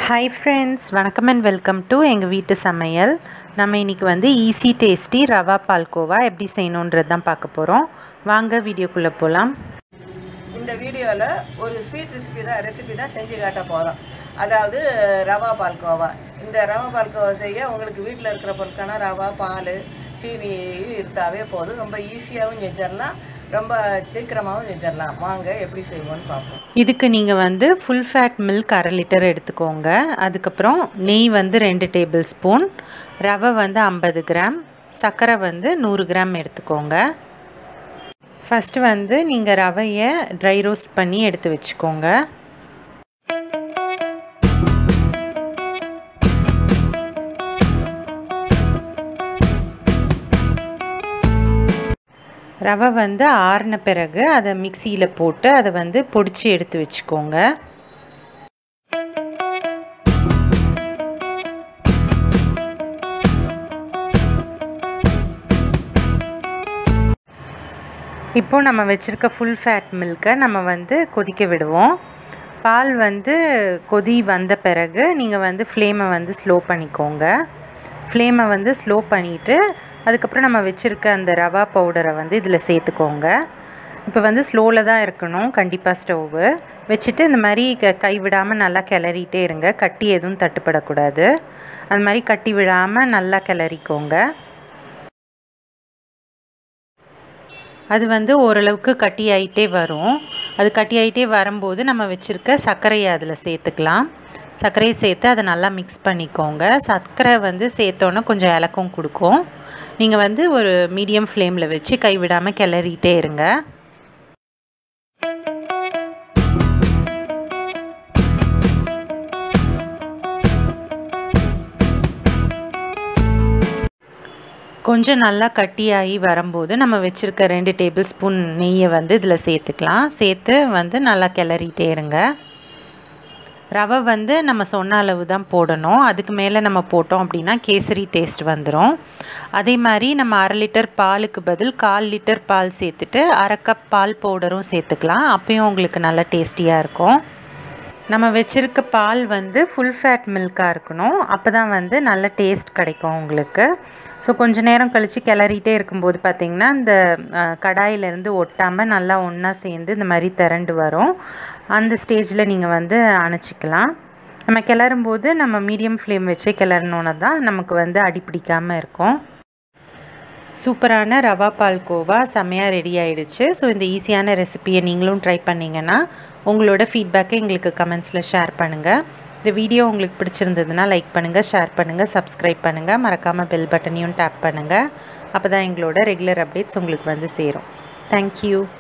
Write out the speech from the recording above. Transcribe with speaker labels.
Speaker 1: hi friends வணக்கம் and welcome to எங்கள் வீட்டு சமையல் நம்ம இன்றைக்கி வந்து ஈஸி டேஸ்டி ரவா பால்கோவா எப்படி செய்யணுன்றது தான் பார்க்க போகிறோம் வாங்க வீடியோக்குள்ளே போகலாம்
Speaker 2: இந்த வீடியோவில் ஒரு ஸ்வீட் ரெசிபி தான் ரெசிபி தான் செஞ்சு காட்ட போகிறோம் அதாவது ரவா பால்கோவா இந்த ரவா பால்கோவா செய்ய உங்களுக்கு வீட்டில் இருக்கிற பொருட்கான ரவா பால் சீனி இருந்தாவே போதும் ரொம்ப ஈஸியாகவும் செஞ்சிடலாம் ரொம்ப சீக்கிரமாகவும் செஞ்சிடலாம் வாங்க எப்படி செய்வோம்னு பார்ப்போம்
Speaker 1: இதுக்கு நீங்கள் வந்து ஃபுல் ஃபேட் மில்க் அரை லிட்டர் எடுத்துக்கோங்க அதுக்கப்புறம் நெய் வந்து ரெண்டு டேபிள் ஸ்பூன் ரவை வந்து ஐம்பது கிராம் சர்க்கரை வந்து நூறு கிராம் எடுத்துக்கோங்க ஃபஸ்ட்டு வந்து நீங்கள் ரவையை ட்ரை ரோஸ்ட் பண்ணி எடுத்து வச்சுக்கோங்க ரவை வந்து ஆறின பிறகு அதை மிக்சியில் போட்டு அதை வந்து பொடிச்சு எடுத்து வச்சுக்கோங்க இப்போது நம்ம வச்சுருக்க ஃபுல் ஃபேட் மில்கை நம்ம வந்து கொதிக்க விடுவோம் பால் வந்து கொதி வந்த பிறகு நீங்கள் வந்து ஃப்ளேமை வந்து ஸ்லோ பண்ணிக்கோங்க ஃப்ளேமை வந்து ஸ்லோ பண்ணிவிட்டு அதுக்கப்புறம் நம்ம வச்சுருக்க அந்த ரவா பவுடரை வந்து இதில் சேர்த்துக்கோங்க இப்போ வந்து ஸ்லோவில் தான் இருக்கணும் கண்டிப்பாக ஸ்டவ்வு வச்சுட்டு இந்த மாதிரி க கை விடாமல் நல்லா கிளறிட்டே இருங்க கட்டி எதுவும் தட்டுப்படக்கூடாது அது மாதிரி கட்டி விடாமல் நல்லா கிளறிக்கோங்க அது வந்து ஓரளவுக்கு கட்டி ஆகிட்டே வரும் அது கட்டி ஆகிட்டே வரும்போது நம்ம வச்சுருக்க சர்க்கரையை அதில் சேர்த்துக்கலாம் சர்க்கரையை சேர்த்து அதை நல்லா மிக்ஸ் பண்ணிக்கோங்க சர்க்கரை வந்து சேர்த்தோன்னே கொஞ்சம் இலக்கம் கொடுக்கும் நீங்கள் வந்து ஒரு மீடியம் ஃப்ளேமில் வச்சு கைவிடாமல் கிளறிட்டே இருங்க கொஞ்சம் நல்லா கட்டியாகி வரும்போது நம்ம வச்சுருக்க ரெண்டு டேபிள் ஸ்பூன் நெய்யை வந்து இதில் சேர்த்துக்கலாம் சேர்த்து வந்து நல்லா கிளறிட்டே இருங்க ரவை வந்து நம்ம சொன்ன அளவு தான் போடணும் அதுக்கு மேலே நம்ம போட்டோம் அப்படின்னா கேசரி டேஸ்ட் வந்துடும் அதே மாதிரி நம்ம அரை லிட்டர் பாலுக்கு பதில் கால் லிட்டர் பால் சேர்த்துட்டு அரை கப் பால் பவுடரும் சேர்த்துக்கலாம் அப்பயும் உங்களுக்கு நல்லா டேஸ்டியாக இருக்கும் நம்ம வச்சுருக்க பால் வந்து ஃபுல் ஃபேட் மில்காக இருக்கணும் அப்போ தான் வந்து நல்ல டேஸ்ட் கிடைக்கும் உங்களுக்கு ஸோ கொஞ்ச நேரம் கழித்து கிளறிட்டே இருக்கும்போது பார்த்திங்கன்னா இந்த கடாயிலேருந்து ஒட்டாமல் நல்லா ஒன்றா சேர்ந்து இந்த மாதிரி திரண்டு வரும் அந்த ஸ்டேஜில் நீங்கள் வந்து அணைச்சிக்கலாம் நம்ம கிளறும்போது நம்ம மீடியம் ஃப்ளேம் வச்சு கிளறினோன்னு தான் நமக்கு வந்து அடி பிடிக்காமல் இருக்கும் சூப்பரான ரவா பால்கோவா செம்மையாக ரெடி ஆகிடுச்சு ஸோ இந்த ஈஸியான ரெசிப்பியை நீங்களும் ட்ரை பண்ணிங்கன்னா உங்களோட ஃபீட்பேக்கை எங்களுக்கு கமெண்ட்ஸில் ஷேர் பண்ணுங்கள் இந்த வீடியோ உங்களுக்கு பிடிச்சிருந்ததுன்னா லைக் பண்ணுங்கள் ஷேர் பண்ணுங்கள் சப்ஸ்கிரைப் பண்ணுங்கள் மறக்காமல் பெல் பட்டனையும் டேப் பண்ணுங்கள் அப்போ தான் எங்களோட ரெகுலர் அப்டேட்ஸ் உங்களுக்கு வந்து சேரும் தேங்க்யூ